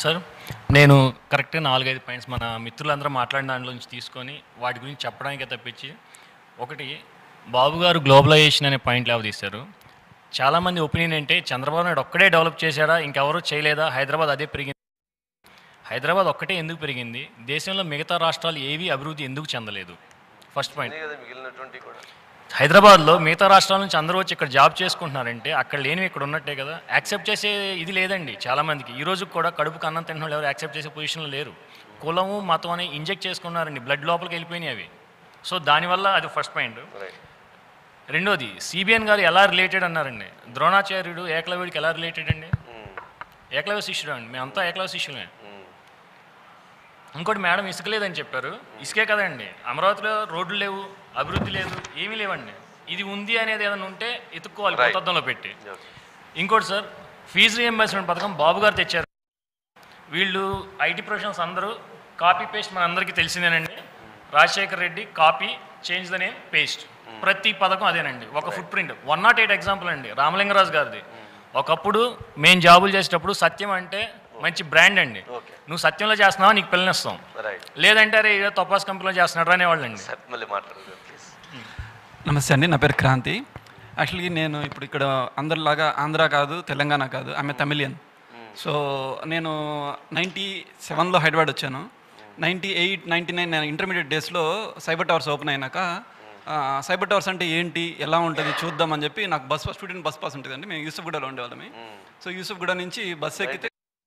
Sir నేను కరెక్ట్గా నాలుగైదు పాయింట్స్ మన మిత్రులందరూ మాట్లాడిన దాంట్లో నుంచి తీసుకొని వాటి గురించి చెప్పడానికే తప్పించి ఒకటి బాబు గారు గ్లోబలైజేషన్ అనే పాయింట్ లేవదీశారు చాలామంది ఒపీనియన్ అంటే చంద్రబాబు నాయుడు ఒక్కడే డెవలప్ చేశాడా ఇంకెవరూ చేయలేదా హైదరాబాద్ అదే పెరిగింది హైదరాబాద్ ఒక్కటే ఎందుకు పెరిగింది దేశంలో మిగతా రాష్ట్రాలు ఏవి అభివృద్ధి ఎందుకు చెందలేదు ఫస్ట్ పాయింట్ కదా మిగిలినటువంటి కూడా హైదరాబాద్లో మిగతా రాష్ట్రాల నుంచి అందరూ వచ్చి ఇక్కడ జాబ్ చేసుకుంటున్నారంటే అక్కడ లేనివి ఇక్కడ ఉన్నట్టే కదా యాక్సెప్ట్ చేసే ఇది లేదండి చాలామందికి ఈ రోజు కూడా కడుపుకు అన్నం తింటున్న వాళ్ళు ఎవరు యాక్సెప్ట్ చేసే పొజిషన్లో లేరు కులము మతం అని ఇంజెక్ట్ చేసుకున్నారండి బ్లడ్ లోపలికి వెళ్ళిపోయినాయి అవి సో దానివల్ల అది ఫస్ట్ పాయింట్ రైట్ రెండోది సిబిఎన్ గారు ఎలా రిలేటెడ్ అన్నారండి ద్రోణాచార్యుడు ఏకలవ్యుడికి ఎలా రిలేటెడ్ అండి ఏకలవ్య శిష్యుడు అండి మేమంతా ఏకలవ్య శిష్యులే ఇంకోటి మేడం ఇసుక లేదని చెప్పారు ఇసుకే కదండి అమరావతిలో రోడ్లు లేవు అభివృద్ధి లేదు ఏమీ లేవండి ఇది ఉంది అనేది ఏదైనా ఉంటే ఎత్తుక్కోవాలి Right. కొత్తద్దంలో పెట్టి ఇంకోటి సార్ ఫీజు రియంబర్స్మెంట్ పథకం బాబు గారు తెచ్చారు వీళ్ళు ఐటీ ప్రొఫెషనల్స్ అందరూ కాపీ పేస్ట్ మన అందరికీ తెలిసిందేనండి Rajasekhar Reddy copy change the name paste ప్రతి పథకం అదేనండి ఒక footprint one not eight example అండి రామలింగరాజు గారిది ఒకప్పుడు మేము జాబులు చేసేటప్పుడు సత్యం అంటే మంచి బ్రాండ్ అండి ఓకే నువ్వు సత్యంలో చేస్తున్నావా నీకు పిల్లనిస్తాం రైట్ లేదంటే అరే ఏదో తపాస్ కంపెనీలో చేస్తున్నాడు అనేవాళ్ళు అండి సార్ మళ్ళీ మాట్లాడదు ప్లీజ్ నమస్తే అండి నా పేరు క్రాంతి యాక్చువల్లీ నేను ఇప్పుడు ఇక్కడ అందరిలాగా ఆంధ్ర కాదు తెలంగాణ కాదు ఆమె తమిళియన్ సో నేను నైంటీ సెవెన్లో హైదరాబాద్ వచ్చాను నైంటీ ఎయిట్ నైంటీ నైన్ నేను ఇంటర్మీడియట్ డేస్లో సైబర్ టవర్స్ ఓపెన్ అయినాక ఆ, సైబర్ టవర్స్ అంటే ఏంటి ఎలా ఉంటుంది చూద్దామని చెప్పి నాకు bus pass student bus pass ఉంటుందండి మేము యూసుఫ్గూడలో ఉండేవాళ్ళమి సో యూసుఫ్గూడ నుంచి బస్ ఎక్కితే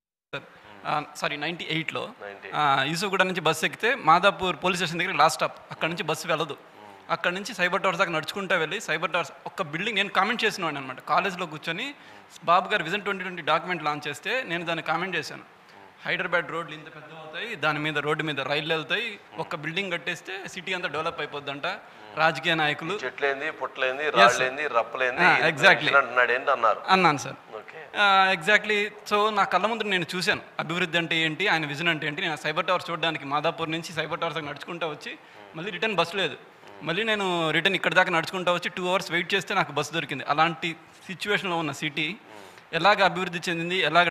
సారీ నైంటీ ఎయిట్లో 98. యూసుఫ్గూడ నుంచి బస్సు ఎక్కితే మాదాపూర్ పోలీస్ స్టేషన్ దగ్గర లాస్ట్ స్టాప్ అక్కడ నుంచి బస్సు వెళ్ళదు అక్కడ నుంచి సైబర్ టవర్స్ దాకా నడుచుకుంటూ వెళ్ళి సైబర్ టవర్స్ ఒక్క బిల్డింగ్ నేను కామెంట్ చేసిన అనమాట కాలేజ్లో కూర్చొని బాబు గారు vision twenty twenty document launch చేస్తే నేను దాన్ని కామెంట్ చేశాను హైదరాబాద్ రోడ్లు ఇంత పెద్ద అవుతాయి దాని మీద రోడ్డు మీద రైళ్ళు వెళ్తాయి ఒక్క బిల్డింగ్ కట్టేస్తే సిటీ అంతా డెవలప్ అయిపోద్దంట రాజకీయ నాయకులు చెట్లేంది పుట్లేంది రాళ్ళేంది రప్పలేంది Ah, exactly. అంటున్నాడు ఏంటి అన్నారు అన్నాను సార్ ఓకే ఎగ్జాక్ట్లీ సో నా కళ్ళ ముందు నేను చూశాను అభివృద్ధి అంటే ఏంటి ఆయన విజన్ అంటే ఏంటి నేను సైబర్ టవర్ చూడడానికి మాదాపూర్ నుంచి సైబర్ టవర్స్ దాకా నడుచుకుంటూ వచ్చి మళ్ళీ రిటర్న్ బస్సు లేదు మళ్ళీ నేను రిటర్న్ ఇక్కడ దాకా నడుచుకుంటూ వచ్చి టూ అవర్స్ వెయిట్ చేస్తే నాకు బస్సు దొరికింది అలాంటి సిచ్యువేషన్లో ఉన్న సిటీ ఎలాగ అభివృద్ధి చెందింది ఎలాగ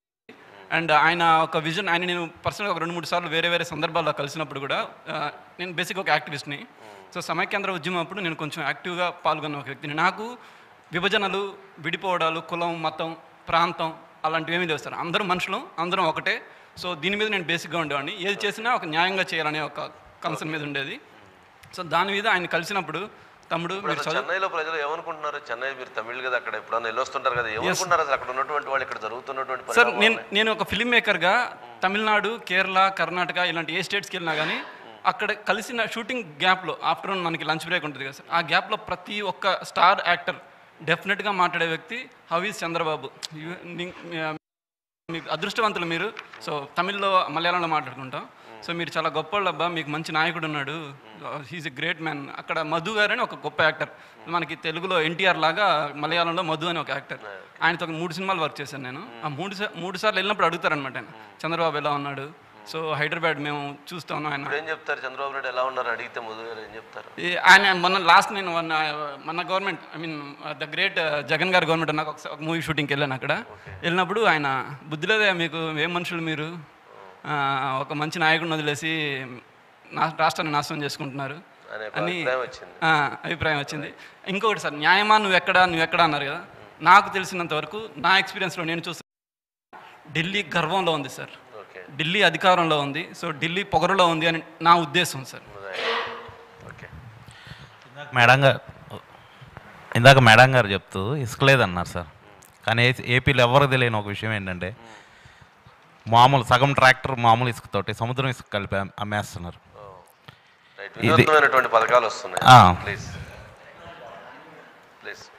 అండ్ ఆయన ఒక విజన్ ఆయన నేను పర్సనల్గా ఒక రెండు మూడు సార్లు వేరే వేరే సందర్భాల్లో కలిసినప్పుడు కూడా ఆ, నేను బేసిక్ ఒక యాక్టివిస్ట్ని సో సమైక్యాంధ్ర ఉద్యమం అప్పుడు నేను కొంచెం యాక్టివ్గా పాల్గొన్న ఒక వ్యక్తిని నాకు విభజనలు విడిపోవడాలు కులం మతం ప్రాంతం అలాంటివి ఏమీ లేవు సార్ అందరూ మనుషులు అందరం ఒకటే సో దీని మీద నేను బేసిక్గా ఉండేవాడిని ఏది చేసినా ఒక న్యాయంగా చేయాలనే ఒక కన్సర్న్ మీద ఉండేది సో దాని మీద ఆయన కలిసినప్పుడు తమ్ముడు ఇప్పుడు మీరు అసలు చదువు చెన్నైలో ప్రజలు ఏమనుకుంటున్నారు చెన్నై మీరు తమిళ్ కదా అక్కడ ఎప్పుడన్నా వెళ్ళొస్తుంటారు కదా ఏమనుకుంటున్నారు అసలు అక్కడ ఉన్నటువంటి వాళ్ళు ఇక్కడ జరుగుతున్నటువంటి సార్ పరిణామాలు? నేను నేను ఒక ఫిల్మ్ మేకర్గా తమిళనాడు కేరళ కర్ణాటక ఇలాంటి ఏ స్టేట్స్కి వెళ్ళినా కానీ అక్కడ కలిసిన షూటింగ్ గ్యాప్లో ఆఫ్టర్నూన్ మనకి లంచ్ బ్రేక్ ఉంటుంది కదా సార్ ఆ గ్యాప్లో ప్రతి ఒక్క స్టార్ యాక్టర్ డెఫినెట్గా మాట్లాడే వ్యక్తి హవీస్ చంద్రబాబు యు- ని- మీకు అదృష్టవంతులు మీరు సో తమిళ్లో మలయాళంలో మాట్లాడుకుంటాం సో మీరు చాలా గొప్పవాళ్ళు అబ్బా మీకు మంచి నాయకుడు ఉన్నాడు హీఈస్ ఎ గ్రేట్ మ్యాన్ అక్కడ మధు గారు అని ఒక గొప్ప యాక్టర్ మనకి తెలుగులో ఎన్టీఆర్ లాగా మలయాళంలో మధు అని ఒక యాక్టర్ ఆయనతో ఒక మూడు సినిమాలు వర్క్ చేశాను నేను ఆ మూడు సా- మూడు సార్లు వెళ్ళినప్పుడు అడుగుతారనమాట ఆయన చంద్రబాబు ఎలా ఉన్నాడు సో హైదరాబాద్ మేము చూస్తా ఉన్నాం ఆయన ఇప్పుడు ఏం చెప్తారు చంద్రబాబు నాయుడు ఎలా ఉన్నారు అడిగితే మధు గారు ఏం చెప్తారు ఈ ఆయన మొన్న లాస్ట్ నేను మొన్న మన government I mean the great Jagan గారి గవర్నమెంట్ నాకు ఒక మూవీ షూటింగ్కి వెళ్ళాను అక్కడ వెళ్ళినప్పుడు ఆయన బుద్ధి లేదే మీకు ఏం మనుషులు మీరు ఆ, ఒక మంచి నాయకుడిని వదిలేసి నా రాష్ట్రాన్ని నాశనం చేసుకుంటున్నారు అనే ఒక అని అభిప్రాయం వచ్చింది ఆ, అభిప్రాయం వచ్చింది ఇంకొకటి సార్ న్యాయమా నువ్వు ఎక్కడ నువ్వు ఎక్కడ అన్నారు కదా నాకు తెలిసినంత వరకు నా ఎక్స్పీరియన్స్లో నేను చూస్తే ఢిల్లీ గర్వంలో ఉంది సార్ ఓకే ఢిల్లీ అధికారంలో ఉంది సో ఢిల్లీ పొగరులో ఉంది అని నా ఉద్దేశం సార్ ఓకే ఇందాక మేడం గారు ఇందాక మేడం గారు చెప్తూ ఇసుక లేదన్నారు సార్ కానీ ఏ- ఏపీలో ఎవరికి తెలియని ఒక విషయం ఏంటంటే మామూలు సగం ట్రాక్టర్ మామూలు ఇసుకతోటి సముద్రం ఇసుక కలిపి అమ్- అమ్మేస్తున్నారు రైట్ వినూత్నమైనటువంటి పథకాలు వస్తున్నాయి ఆ. Please please